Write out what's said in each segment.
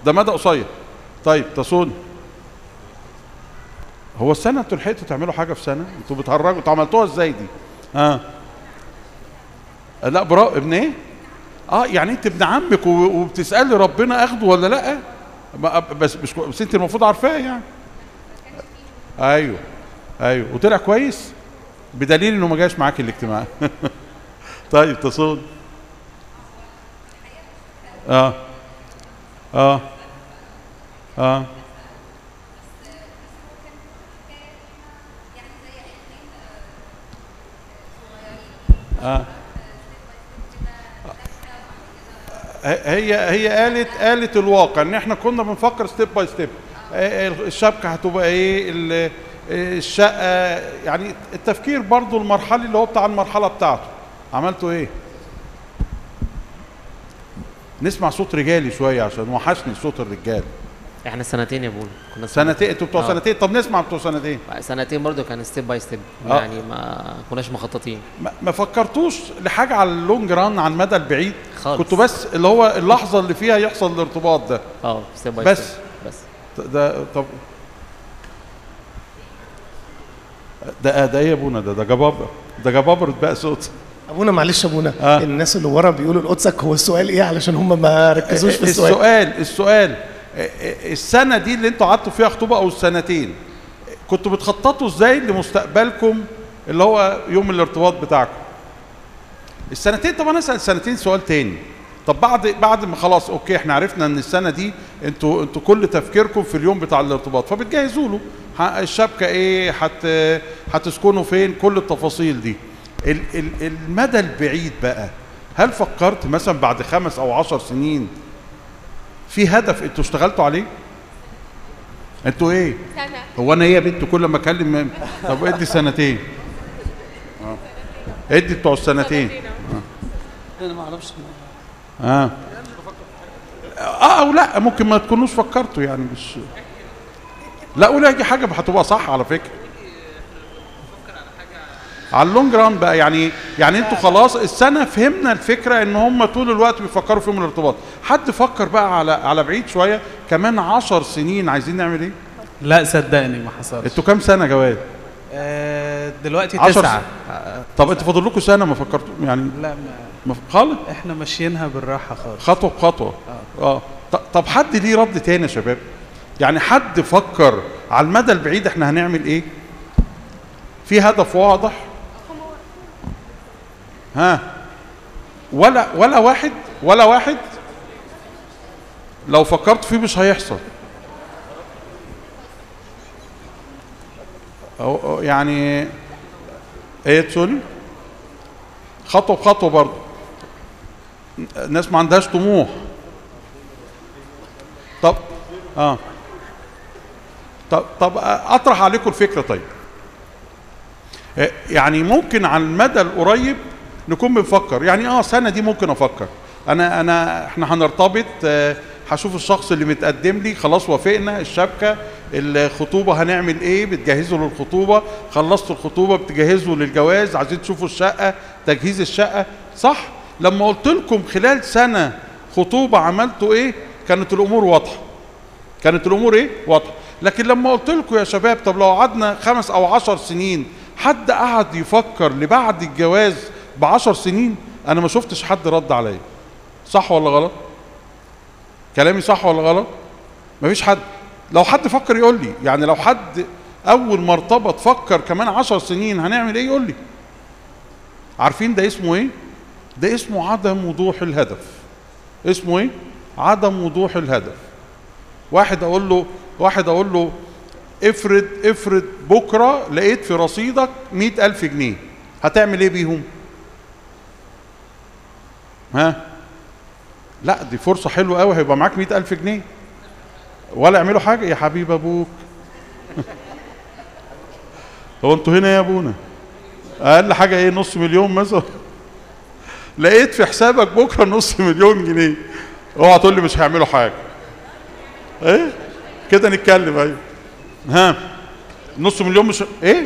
ده مدى قصير طيب تصون هو السنه انتوا لحقتوا تعملوا حاجه في سنه انتوا بتهرجوا انتوا عملتوها ازاي دي ها لا برا ابن ايه اه يعني انت ابن عمك و- وبتسالي ربنا اخده ولا لا ما- بس مش بس انت المفروض عارفاه يعني ايوه ايوه وطلع كويس بدليل انه ما جاش معاك الاجتماع طيب تصون اه اه اه اه هي هي قالت قالت الواقع ان احنا كنا بنفكر ستيب باي ستيب الشبكه هتبقى ايه ال- الشقه يعني التفكير برضو المرحلي اللي هو بتاع المرحله بتاعته عملتوا ايه نسمع صوت رجالي شويه عشان وحشني صوت الرجال احنا سنتين يا بولا كنا سنتين انتوا بتوع آه. سنتين طب نسمع بتوع سنتين سنتين برضو كان ستيب باي ستيب آه. يعني ما كناش مخططين ما- ما فكرتوش لحاجه على اللونج ران على المدى البعيد خالص. كنتوا بس اللي هو اللحظه اللي فيها يحصل الارتباط ده اه ستيب باي بس. ستيب بس ده طب ده ده ايه يا ابونا ده ده جبابر ده جبابر بقى صوت ابونا معلش يا ابونا آه. الناس اللي ورا بيقولوا لقدسك هو السؤال ايه علشان هم ما ركزوش في السؤال السؤال السؤال السنه دي اللي انتوا قعدتوا فيها خطوبه او السنتين كنتوا بتخططوا ازاي لمستقبلكم اللي هو يوم الارتباط بتاعكم السنتين طب انا اسال سنتين سؤال تاني طب بعد بعد ما خلاص اوكي احنا عرفنا ان السنه دي انتوا انتوا كل تفكيركم في اليوم بتاع الارتباط فبتجهزوا له ح- الشبكه ايه هت هتسكنوا فين كل التفاصيل دي ال ال المدى البعيد بقى هل فكرت مثلا بعد خمس او عشر سنين في هدف انتوا اشتغلتوا عليه انتوا ايه سنة هو انا ايه يا بنت كل ما اكلم طب ادي سنتين آه. ادي بتوع السنتين انا ما اعرفش اه اه او لا ممكن ما تكونوش فكرتوا يعني مش لا قول اي حاجه هتبقى صح على فكره على اللونج ران بقى يعني يعني انتوا خلاص السنه فهمنا الفكره ان هم طول الوقت بيفكروا في يوم الارتباط حد فكر بقى على على بعيد شويه كمان عشر سنين عايزين نعمل ايه لا صدقني ما حصلش انتوا كام سنه جواز آه دلوقتي عشر تسعة س- آه طب انتوا فاضل لكم سنه ما فكرتوا يعني لا ما ما خالص احنا ماشيينها بالراحة خالص خطوه بخطوه اه ط- طب حد ليه رد تاني يا شباب يعني حد فكر على المدى البعيد احنا هنعمل ايه في هدف واضح ها ولا ولا واحد ولا واحد لو فكرت فيه مش هيحصل أو أو يعني ايه تقولي خطوه بخطوه برضه الناس ما عندهاش طموح طب اه طب طب اطرح عليكم الفكره طيب آه، يعني ممكن على المدى القريب نكون بنفكر يعني اه سنه دي ممكن افكر انا انا احنا هنرتبط آه، هشوف الشخص اللي متقدم لي خلاص وافقنا الشبكه الخطوبه هنعمل ايه بتجهزوا للخطوبه خلصتوا الخطوبه بتجهزوا للجواز عايزين تشوفوا الشقه تجهيز الشقه صح لما قلت لكم خلال سنه خطوبه عملتوا ايه كانت الامور واضحه كانت الامور ايه واضحه لكن لما قلت لكم يا شباب طب لو قعدنا خمس او عشر سنين حد قعد يفكر لبعد الجواز بعشر سنين انا ما شفتش حد رد عليا صح ولا غلط كلامي صح ولا غلط مفيش حد لو حد فكر يقول لي يعني لو حد اول ما ارتبط فكر كمان عشر سنين هنعمل ايه يقول لي عارفين ده اسمه ايه ده اسمه عدم وضوح الهدف اسمه ايه عدم وضوح الهدف واحد اقول له واحد اقول له افرض افرض بكره لقيت في رصيدك مئة ألف جنيه هتعمل ايه بيهم ها لا دي فرصة حلوة قوي هيبقى معاك مئة ألف جنيه ولا يعملوا حاجة يا حبيب أبوك هو انتوا هنا يا أبونا أقل حاجة إيه نص مليون مثلا لقيت في حسابك بكرة نص مليون جنيه اوعى تقول لي مش هيعملوا حاجة ايه كده نتكلم ايوه ها نص مليون مش ايه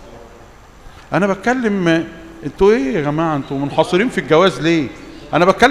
انا بتكلم انتوا ايه يا جماعه انتوا منحصرين في الجواز ليه انا بتكلم